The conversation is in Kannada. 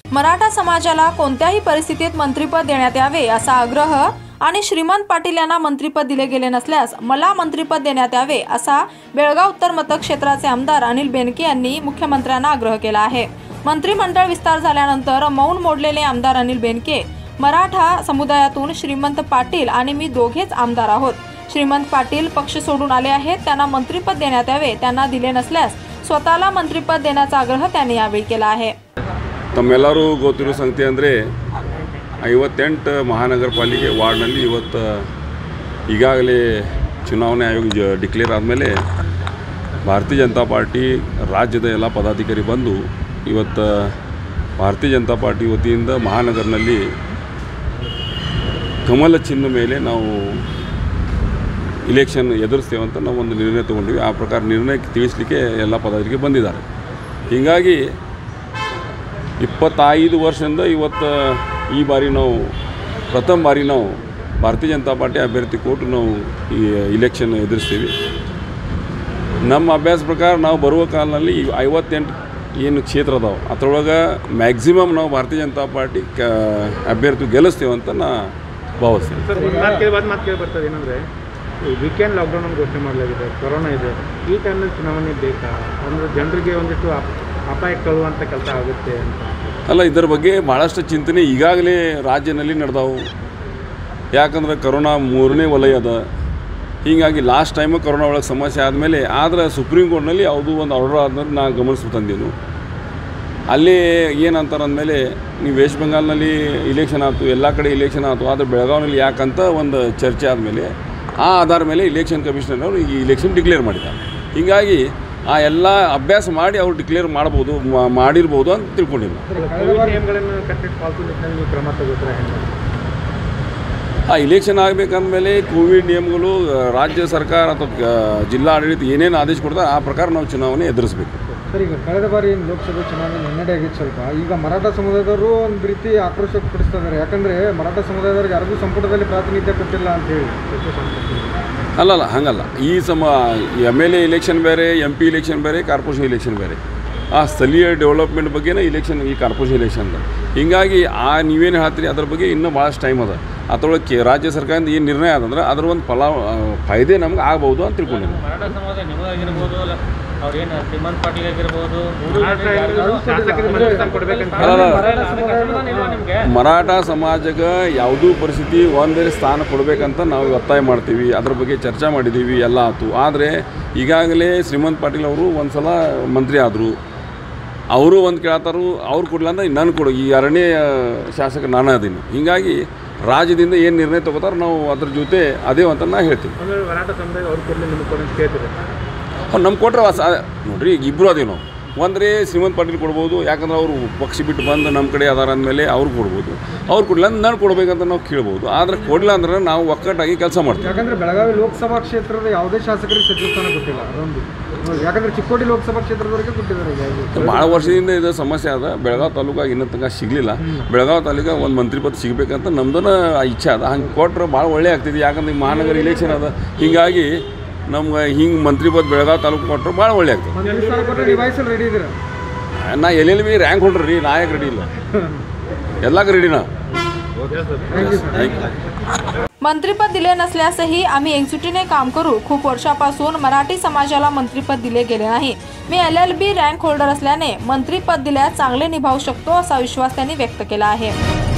मराठा समाजाला कोणत्याही परिस्थितीत मंत्रिपद देण्यात यावे असा आग्रह आणि श्रीमंत पाटील यांना मंत्रिपद दिले गेले नसल्यास मला मंत्रिपद देण्यात यावे असा बेळगाव उत्तर मतक्षेत्राचे आमदार अनिल बेनके यांनी मुख्यमंत्र्यांना आग्रह केला आहे मंत्रिमंडळ विस्तार झाल्यानंतर मौन मोडलेले आमदार अनिल बेनके मराठा समुदायातून श्रीमंत पाटील आणि मी दोघेच आमदार आहोत श्रीमंत पाटील पक्ष सोडून आले आहेत त्यांना मंत्रिपद देण्यात यावे त्यांना दिले नसल्यास स्वतःला मंत्रिपद देण्याचा आग्रह त्यांनी यावेळी केला आहे ತಮ್ಮೆಲ್ಲರೂ ಗೊತ್ತಿರೋ ಸಂಗತಿ ಅಂದರೆ ಐವತ್ತೆಂಟು ಮಹಾನಗರ ಪಾಲಿಕೆ ವಾರ್ಡ್ನಲ್ಲಿ ಇವತ್ತು ಈಗಾಗಲೇ ಚುನಾವಣೆ ಆಯೋಗ ಜ ಡಿಕ್ಲೇರ್ ಆದಮೇಲೆ ಭಾರತೀಯ ಜನತಾ ಪಾರ್ಟಿ ರಾಜ್ಯದ ಎಲ್ಲ ಪದಾಧಿಕಾರಿ ಬಂದು ಇವತ್ತು ಭಾರತೀಯ ಜನತಾ ಪಾರ್ಟಿ ವತಿಯಿಂದ ಮಹಾನಗರನಲ್ಲಿ ಕಮಲ ಚಿಹ್ನ ಮೇಲೆ ನಾವು ಇಲೆಕ್ಷನ್ ಎದುರಿಸ್ತೇವೆ ಅಂತ ನಾವು ಒಂದು ನಿರ್ಣಯ ತೊಗೊಂಡ್ವಿ ಆ ಪ್ರಕಾರ ನಿರ್ಣಯಕ್ಕೆ ತಿಳಿಸ್ಲಿಕ್ಕೆ ಎಲ್ಲ ಪದಾಧಿಕಾರಿ ಬಂದಿದ್ದಾರೆ ಹೀಗಾಗಿ ಇಪ್ಪತ್ತೈದು ವರ್ಷದಿಂದ ಇವತ್ತು ಈ ಬಾರಿ ನಾವು ಪ್ರಥಮ ಬಾರಿ ನಾವು ಭಾರತೀಯ ಜನತಾ ಪಾರ್ಟಿ ಅಭ್ಯರ್ಥಿ ಕೊಟ್ಟು ನಾವು ಈ ಇಲೆಕ್ಷನ್ ಎದುರಿಸ್ತೀವಿ ನಮ್ಮ ಅಭ್ಯಾಸ ಪ್ರಕಾರ ನಾವು ಬರುವ ಕಾಲದಲ್ಲಿ ಈ ಐವತ್ತೆಂಟು ಏನು ಕ್ಷೇತ್ರ ಅದಾವೆ ಅದ್ರೊಳಗೆ ಮ್ಯಾಕ್ಸಿಮಮ್ ನಾವು ಭಾರತೀಯ ಜನತಾ ಪಾರ್ಟಿ ಕ ಅಭ್ಯರ್ಥಿ ಗೆಲ್ಲಿಸ್ತೇವೆ ಅಂತ ನಾ ಭಾವಿಸ್ತೀನಿ ಸರ್ ಒಂದು ಮಾತು ಕೇಳಿ ಮಾತು ಕೇಳಿ ಬರ್ತದೆ ಏನಂದರೆ ವೀಕೆಂಡ್ ಲಾಕ್ಡೌನ್ ಅಂತ ಘೋಷಣೆ ಮಾಡಲಾಗಿದೆ ಕೊರೋನಾ ಇದೆ ಈ ಟೈಮಲ್ಲಿ ಚುನಾವಣೆ ಬೇಕಾ ಅಂದರೆ ಜನರಿಗೆ ಒಂದಿಷ್ಟು ಅಪ್ ಅಪಾಯ ಕಳುವಂಥ ಕೆಲಸ ಆಗುತ್ತೆ ಅಂತ ಅಲ್ಲ ಇದರ ಬಗ್ಗೆ ಭಾಳಷ್ಟು ಚಿಂತನೆ ಈಗಾಗಲೇ ರಾಜ್ಯದಲ್ಲಿ ನಡೆದಾವು ಯಾಕಂದ್ರೆ ಕರೋನಾ ಮೂರನೇ ವಲಯ ಅದ ಹೀಗಾಗಿ ಲಾಸ್ಟ್ ಟೈಮು ಕರೋನಾ ಒಳಗೆ ಸಮಸ್ಯೆ ಆದಮೇಲೆ ಆದರೆ ಸುಪ್ರೀಂ ಕೋರ್ಟ್ನಲ್ಲಿ ಯಾವುದೂ ಒಂದು ಆರ್ಡರ್ ಆದ್ಮೇಲೆ ನಾನು ಗಮನಿಸ್ಬಿಟ್ಟು ತಂದೇನು ಅಲ್ಲಿ ಏನಂತಾರೆ ಅಂದಮೇಲೆ ನೀವು ವೆಸ್ಟ್ ಬೆಂಗಾಲ್ನಲ್ಲಿ ಇಲೆಕ್ಷನ್ ಆಯ್ತು ಎಲ್ಲ ಕಡೆ ಇಲೆಕ್ಷನ್ ಆಯ್ತು ಆದರೆ ಬೆಳಗಾವಿನಲ್ಲಿ ಯಾಕಂತ ಒಂದು ಚರ್ಚೆ ಆದಮೇಲೆ ಆ ಆಧಾರ ಮೇಲೆ ಇಲೆಕ್ಷನ್ ಕಮಿಷನರ್ ಅವರು ಈ ಇಲೆಕ್ಷನ್ ಡಿಕ್ಲೇರ್ ಮಾಡಿದ್ದಾರೆ ಹೀಗಾಗಿ ಆ ಎಲ್ಲ ಅಭ್ಯಾಸ ಮಾಡಿ ಅವ್ರು ಡಿಕ್ಲೇರ್ ಮಾಡ್ಬೋದು ಮಾ- ಮಾಡಿರ್ಬೋದು ಅಂತ ತಿಳ್ಕೊಂಡಿಲ್ಲ ಕೋವಿಡ್ ನಿಯಮಗಳನ್ನು ಕಟ್ಟಿಟ್ಟು ಪಾಲಿಸೋ ನಿಟ್ಟಿನಲ್ಲಿ ನೀವು ಕ್ರಮ ತಗೋತಾರೆ ಹೆಂಗೆ ಆ ಇಲೆಕ್ಷನ್ ಆಗಬೇಕಂದ್ಮೇಲೆ ಕೋವಿಡ್ ನಿಯಮಗಳು ಆ, ರಾಜ್ಯ ಸರ್ಕಾರ ಅಥವಾ ಆ, ಜಿಲ್ಲಾ ಆಡಳಿತ ಏನೇನು ಆದೇಶ ಕೊಡ್ತಾರೆ ಆ ಪ್ರಕಾರ ನಾವು ಚುನಾವಣೆ ಎದುರಿಸಬೇಕು ಸರ್ ಈಗ ಕಳೆದ ಬಾರಿ ಏನು ಲೋಕಸಭೆ ಚುನಾವಣೆ ಮುನ್ನಡೆ ಆಗಿತ್ತು ಸ್ವಲ್ಪ ಈಗ ಮರಾಠ ಸಮುದಾಯದವರು ಒಂದು ರೀತಿ ಆಕ್ರೋಶ ಪಡಿಸ್ತಾ ಇದ್ದಾರೆ ಯಾಕಂದರೆ ಮರಾಠ ಸಮುದಾಯದವ್ರಿಗೆ ಯಾರಿಗೂ ಸಂಪುಟದಲ್ಲಿ ಪ್ರಾತಿನಿಧ್ಯ ಕೊಟ್ಟಿಲ್ಲ ಅಂತ ಹೇಳಿ ಅಲ್ಲಲ್ಲ ಹಂಗಲ್ಲ ಈ ಸಮ ಎಮ್ ಎಲ್ ಎ ಇಲೆಕ್ಷನ್ ಬೇರೆ ಎಮ್ ಪಿ ಇಲೆಕ್ಷನ್ ಬೇರೆ ಕಾರ್ಪೊರೇಷನ್ ಇಲೆಕ್ಷನ್ ಬೇರೆ ಆ ಸ್ಥಳೀಯ ಡೆವಲಪ್ಮೆಂಟ್ ಬಗ್ಗೆನೇ ಇಲೆಕ್ಷನ್ ಈ ಕಾರ್ಪೊರೇಷನ್ ಇಲೆಕ್ಷನ್ ಹೀಗಾಗಿ ಆ ನೀವೇನು ಹೇಳ್ತೀರಿ ಅದ್ರ ಬಗ್ಗೆ ಇನ್ನೂ ಭಾಳಷ್ಟು ಟೈಮ್ ಅದ ಅದ್ರೊಳಗೆ ಕೆ- ರಾಜ್ಯ ಸರ್ಕಾರದಿಂದ ಏನು ನಿರ್ಣಯ ಆದಂದ್ರೆ ಅದ್ರ ಒಂದು ಫಲ ಆ, ಫಾಯ್ದೆ ನಮ್ಗೆ ಆಗ್ಬೋದು ಅಂತ ತಿಳ್ಕೊಂಡಿದ್ದೀನಿ ಮರಾಠ ಸಮುದಾಯ ನಿಮಗಾಗಿರ್ಬೋದು ಅವ್ರೇನು ಶ್ರೀಮಂತ್ ಪಾಟೀಲ್ ಆಗಿರ್ಬೋದು ಶಾಸಕರಿಗೆ ಮನವಿ ಸ್ಥಾನ ಕೊಡ್ಬೇಕಂತ ಅಲ್ಲ, ನಿಮಗೆ ಮರಾಠ ಸಮಾಜಕ್ಕೆ ಯಾವುದೂ ಪರಿಸ್ಥಿತಿ ಒಂದೇ ಸ್ಥಾನ ಕೊಡಬೇಕಂತ ನಾವು ಒತ್ತಾಯ ಮಾಡ್ತೀವಿ ಅದ್ರ ಬಗ್ಗೆ ಚರ್ಚೆ ಮಾಡಿದ್ದೀವಿ ಎಲ್ಲ ಆಯ್ತು ಆದರೆ ಈಗಾಗಲೇ ಶ್ರೀಮಂತ್ ಪಾಟೀಲ್ ಅವರು ಒಂದು ಸಲ ಮಂತ್ರಿ ಆದರು ಅವರು ಒಂದು ಕೇಳ್ತಾರು ಅವ್ರು ಕೊಡಲ್ಲ ಅಂದ್ರೆ ನಾನು ಕೊಡು ಈ ಎರಡನೇ ಶಾಸಕ ನಾನು ಅದೀನಿ ಹೀಗಾಗಿ ರಾಜ್ಯದಿಂದ ಏನು ನಿರ್ಣಯ ತಗೋತಾರೆ ನಾವು ಅದ್ರ ಜೊತೆ ಅದೇ ಅಂತ ನಾ ಹೇಳ್ತೀನಿ ಅಂದರೆ ಮರಾಠ ಸಮುದಾಯ ಅವ್ರು ಕೊಡಲಿ ನಿಮಗೆ ಕೊಡಿ ಅಂತ ಕೇಳ್ತೀರಿ ಅವ್ರು ನಮ್ಗೆ ಕೊಟ್ಟರೆ ವಾಸ ನೋಡ್ರಿ ಈಗ ಇಬ್ಬರು ಅದೇವು ನಾವು ಒಂದ್ರೆ ಶ್ರೀಮಂತ್ ಪಾಟೀಲ್ ಕೊಡ್ಬೋದು ಯಾಕಂದ್ರೆ ಅವರು ಪಕ್ಷ ಬಿಟ್ಟು ಬಂದು ನಮ್ಮ ಕಡೆ ಅದಾರ ಅಂದಮೇಲೆ ಅವ್ರು ಕೊಡ್ಬೋದು ಅವ್ರು ಕೊಡಲಿಲ್ಲ ಅಂದ್ರೆ ನಾನು ಕೊಡ್ಬೇಕಂತ ನಾವು ಕೇಳ್ಬೋದು ಆದರೆ ಕೊಡಲಿಲ್ಲ ಅಂದ್ರೆ ನಾವು ಒಕ್ಕಟ್ಟಾಗಿ ಕೆಲಸ ಮಾಡ್ತೀವಿ ಯಾಕಂದರೆ ಬೆಳಗಾವಿ ಲೋಕಸಭಾ ಕ್ಷೇತ್ರದ ಯಾವುದೇ ಶಾಸಕರಿಗೆ ಸಚಿವ ಸ್ಥಾನ ಕೊಟ್ಟಿಲ್ಲ ಅದೊಂದು ಯಾಕಂದರೆ ಚಿಕ್ಕೋಡಿ ಲೋಕಸಭಾ ಕ್ಷೇತ್ರದವರೆಗೆ ಕೊಟ್ಟಿದ್ದಾರೆ ಈಗ ಇದು. ಭಾಳ ವರ್ಷದಿಂದ ಇದು ಸಮಸ್ಯೆ ಅದ ಬೆಳಗಾವಿ ತಾಲೂಕಾಗ ಇನ್ನೂ ತನಕ ಸಿಗಲಿಲ್ಲ ಬೆಳಗಾವಿ ತಾಲೂಕಾಗ ಒಂದು ಮಂತ್ರಿ ಪದ ಸಿಗಬೇಕಂತ ನಮ್ದನ ಇಚ್ಛೆ ಅದ ಹಂಗೆ ಕೊಟ್ರೆ ಭಾಳ ಒಳ್ಳೆ ಆಗ್ತೈತಿ ಯಾಕಂದ್ರೆ ಈಗ ಮಹಾನಗರ ಇಲೆಕ್ಷನ್ ಅದ ಹೀಗಾಗಿ ನಮ್ಗೆ ಹಿಂಗೆ ಮಂತ್ರಿ ಪದ ಬೆಳಗಾವಿ ತಾಲೂಕು ಕೊಟ್ಟರೆ ಭಾಳ ಒಳ್ಳೆ ಆಗ್ತದೆ ಮಂತ್ರಿ ಸ್ಥಾನ ಕೊಟ್ಟರೆ ನಿಭಾಯಿಸಲು ರೆಡಿ ಇದ್ದೀರಾ ನಾ ಎಲ್ಲೆಲ್ಲಿ ಬಿ ರ್ಯಾಂಕ್ ಹೊಡ್ರಿ ರೀ ನಾಯಕ್ ರೆಡಿ ಇಲ್ಲ ಎಲ್ಲಕ್ಕೆ ರೆಡಿನಾ ಥ್ಯಾಂಕ್ ಯು मंत्रिपद दिले नसल्यासही आम्ही एकजुटीने काम करू खूप वर्षापासून मराठी समाजाला मंत्रिपद दिले गेले नाही मी L L B rank holder असल्याने मंत्रिपद दिल्यास चांगले निभावू शकतो असा विश्वास त्यांनी व्यक्त केला आहे